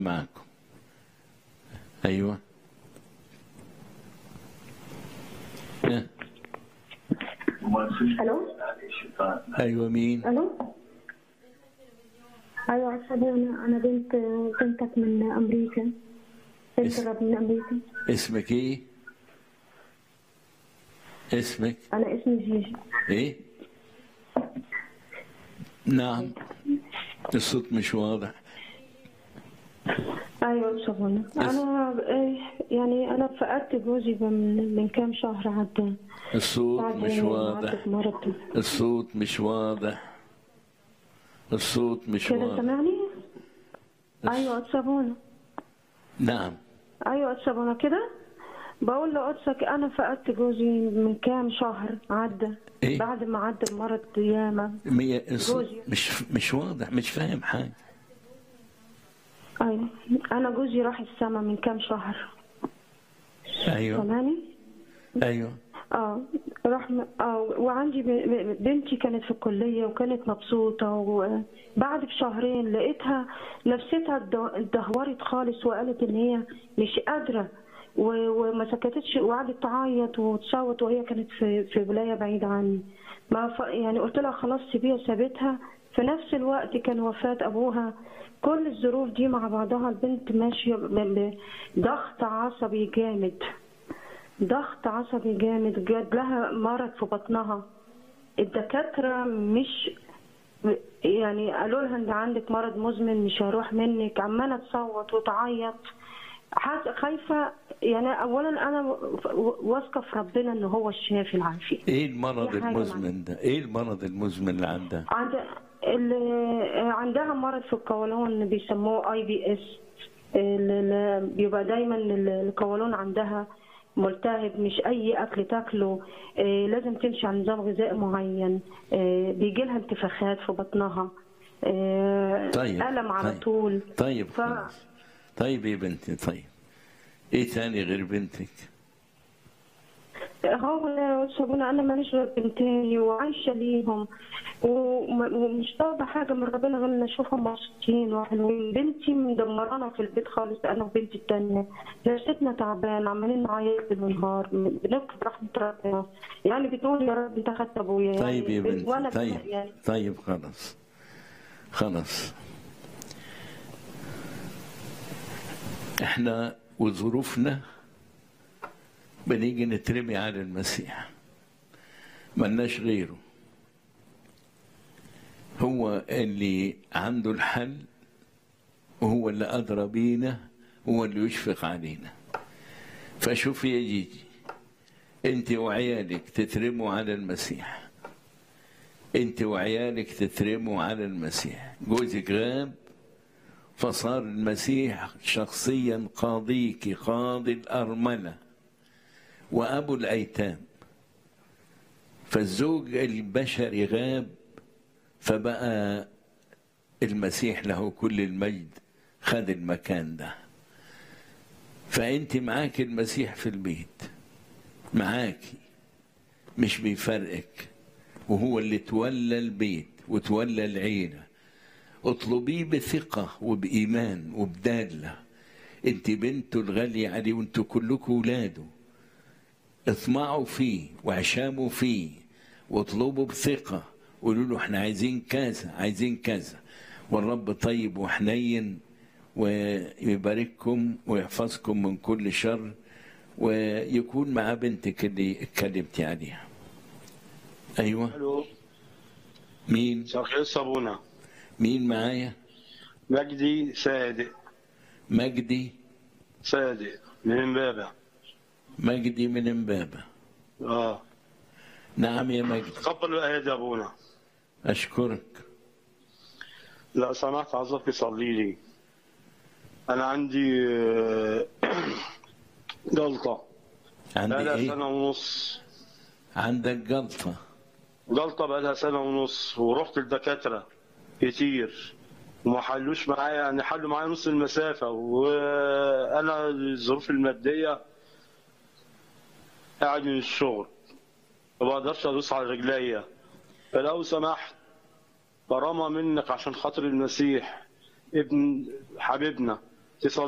معكم ايوه ها، الو ايوه مين الو ايوه عشان انا انا بنت بنتك من امريكا بنت اس- الرب من امريكا اسمك ايه اسمك انا اسمي جيجي ايه نعم الصوت مش واضح ايوه شغلنا انا إيه، يعني انا فقدت جوزي من من كام شهر عدى الصوت بعد مش ما واضح عدت مرض الصوت مش واضح الصوت مش كده واضح سامعني ايوه اتسابونا نعم ايوه اتسابونا كده بقول لقدسك انا فقدت جوزي من كام شهر عدى إيه؟ بعد ما عدى المرض ياما مي- الصوت جوزي. مش مش واضح مش فاهم حاجه ايوه انا جوزي راح السما من كام شهر ايوه سامعني ايوه اه راح م- اه وعندي ب- ب- بنتي كانت في الكليه وكانت مبسوطه وبعد بشهرين لقيتها نفسيتها اتد- اتدهورت خالص وقالت ان هي مش قادره و- وما سكتتش وقعدت تعيط وتصوت وهي كانت في في ولايه بعيده عني ما ف... يعني قلت لها خلاص سيبيها سابتها في نفس الوقت كان وفاه ابوها كل الظروف دي مع بعضها البنت ماشيه ب- بضغط عصبي جامد ضغط عصبي جامد جات لها مرض في بطنها الدكاترة مش يعني قالوا لها انت عندك مرض مزمن مش هيروح منك عمالة تصوت وتعيط حاس- خايفة يعني أولا أنا و- واثقة في ربنا إن هو الشافي العافية ايه المرض في حاجة المزمن ده ايه المرض المزمن اللي عندها عند اللي عندها مرض في القولون بيسموه اي بي اس بيبقى دايما القولون عندها ملتهب مش اي اكل تاكله آه، لازم تمشي على نظام غذائي معين بيجي لها انتفاخات في بطنها آه، طيب الم على طيب. طول طيب ف- خلاص طيب يا بنتي طيب ايه تاني غير بنتك هو شابونا انا ماليش غير بنتين وعايشه ليهم وم- ومش طالبه حاجه من ربنا غير ان اشوفهم مبسوطين وحلوين بنتي مدمرانا في البيت خالص انا وبنتي التانيه نفسيتنا تعبان عمالين نعيط بالنهار ونهار بنبكي برحمه ربنا يعني بتقول يا رب انت خدت ابويا طيب يا يعني وانا بنتي طيب يعني طيب خلاص خلاص احنا وظروفنا بنيجي نترمي على المسيح ملناش غيره هو اللي عنده الحل وهو اللي أدرى بينا هو اللي يشفق علينا فشوف يا جيجي انت وعيالك تترموا على المسيح انت وعيالك تترموا على المسيح جوزك غاب فصار المسيح شخصيا قاضيك قاضي الأرملة وأبو الأيتام فالزوج البشري غاب فبقى المسيح له كل المجد خد المكان ده فأنت معاك المسيح في البيت معاكي مش بيفرقك وهو اللي تولى البيت وتولى العيلة اطلبيه بثقة وبإيمان وبدالة انت بنته الغالية عليه وانتوا كلكم ولاده اطمعوا فيه واعشموا فيه واطلبوا بثقة قولوا له احنا عايزين كذا عايزين كذا والرب طيب وحنين ويبارككم ويحفظكم من كل شر ويكون مع بنتك اللي اتكلمتي عليها ايوه الو مين مساء الخير صابونه مين معايا مجدي صادق مجدي صادق من امبابه مجدي من امبابة اه نعم يا مجدي تقبل الايات يا ابونا اشكرك لا سمحت عايزك تصلي لي انا عندي آه، جلطه عندي بقالها ايه سنه ونص عندك جلطة جلطه بقالها سنه ونص ورحت للدكاتره كتير وما حلوش معايا يعني حلوا معايا نص المسافه وانا الظروف الماديه قاعد من الشغل ما بقدرش ادوس على رجليا فلو سمحت كرامه منك عشان خاطر المسيح ابن حبيبنا تصلي